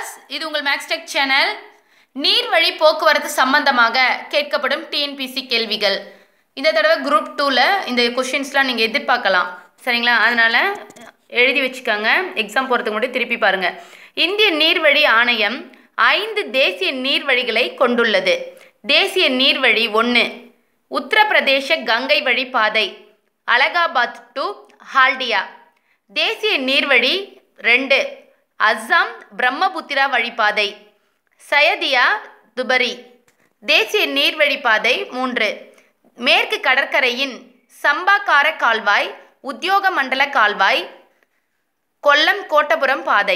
viewers இது உங்கள் Maxtech channel நீர்வழி போக்குவரத்து சம்பந்தமாக கேட்கப்படும் டிஎன்பிசி கேள்விகள் இந்த தடவை குரூப் டூவில் இந்த கொஷின்ஸ்லாம் நீங்கள் எதிர்பார்க்கலாம் சரிங்களா அதனால் எழுதி வச்சுக்கோங்க எக்ஸாம் போகிறதுக்கு முன்னாடி திருப்பி பாருங்கள் இந்திய நீர்வழி ஆணையம் ஐந்து தேசிய நீர்வழிகளை கொண்டுள்ளது தேசிய நீர்வழி ஒன்று உத்தரப்பிரதேச கங்கை வழி பாதை அலகாபாத் டு ஹால்டியா தேசிய நீர்வழி ரெண்டு அஸ்ஸாம் பிரம்மபுத்திரா வழிப்பாதை சயதியா துபரி தேசிய நீர்வழிப்பாதை மூன்று மேற்கு கடற்கரையின் சம்பாக்கார கால்வாய் உத்தியோக மண்டல கால்வாய் கொல்லம் கோட்டபுரம் பாதை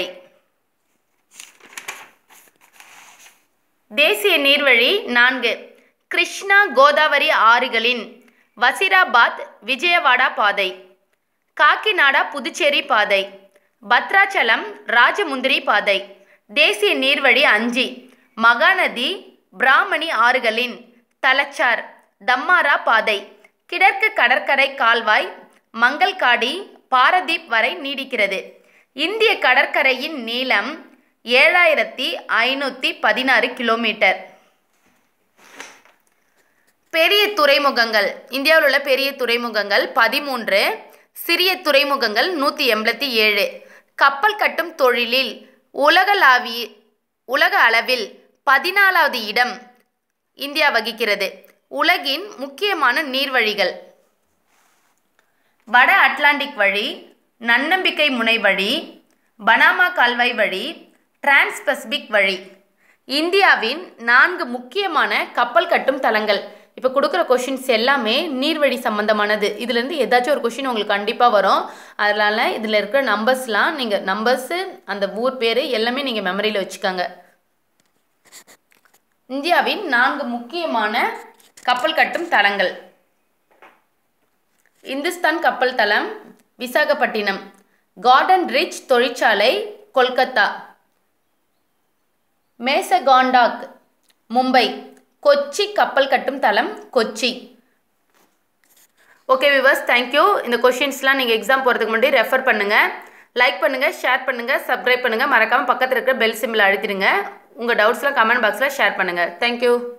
தேசிய நீர்வழி நான்கு கிருஷ்ணா கோதாவரி ஆறுகளின் வசிராபாத் விஜயவாடா பாதை காக்கிநாடா புதுச்சேரி பாதை பத்ராச்சலம் ராஜமுந்திரி பாதை தேசிய நீர்வழி அஞ்சு மகாநதி பிராமணி ஆறுகளின் தலச்சார் தம்மாரா பாதை கிழக்கு கடற்கரை கால்வாய் மங்கல்காடி பாரதீப் வரை நீடிக்கிறது இந்திய கடற்கரையின் நீளம் ஏழாயிரத்தி ஐநூற்றி பதினாறு கிலோமீட்டர் பெரிய துறைமுகங்கள் இந்தியாவில் உள்ள பெரிய துறைமுகங்கள் பதிமூன்று சிறிய துறைமுகங்கள் நூற்றி எண்பத்தி ஏழு கப்பல் கட்டும் தொழிலில் உலகளாவிய உலக அளவில் பதினாலாவது இடம் இந்தியா வகிக்கிறது உலகின் முக்கியமான நீர்வழிகள் வட அட்லாண்டிக் வழி நன்னம்பிக்கை முனை வழி பனாமா கால்வாய் வழி டிரான்ஸ் பசிபிக் வழி இந்தியாவின் நான்கு முக்கியமான கப்பல் கட்டும் தளங்கள் இப்போ கொடுக்குற கொஷின்ஸ் எல்லாமே நீர்வழி சம்மந்தமானது இதுலேருந்து ஏதாச்சும் ஒரு கொஷின் உங்களுக்கு கண்டிப்பாக வரும் அதனால் இதில் இருக்கிற நம்பர்ஸ்லாம் நீங்கள் நம்பர்ஸு அந்த ஊர் பேர் எல்லாமே நீங்கள் மெமரியில் வச்சுக்கோங்க இந்தியாவின் நான்கு முக்கியமான கப்பல் கட்டும் தளங்கள் இந்துஸ்தான் கப்பல் தளம் விசாகப்பட்டினம் கார்டன் ரிச் தொழிற்சாலை கொல்கத்தா மேசகாண்டாக் மும்பை கொச்சி கப்பல் கட்டும் தளம் கொச்சி ஓகே விவர்ஸ் தேங்க்யூ இந்த கொஷின்ஸ்லாம் நீங்கள் எக்ஸாம் போகிறதுக்கு முன்னாடி ரெஃபர் பண்ணுங்கள் லைக் பண்ணுங்கள் ஷேர் பண்ணுங்கள் சப்ஸ்கிரைப் பண்ணுங்கள் மறக்காமல் பக்கத்தில் இருக்கிற பெல் சிம்பிள் அழுத்திடுங்க உங்கள் டவுட்ஸ்லாம் கமெண்ட் பாக்ஸில் ஷேர் பண்ணுங்கள் தேங்க்யூ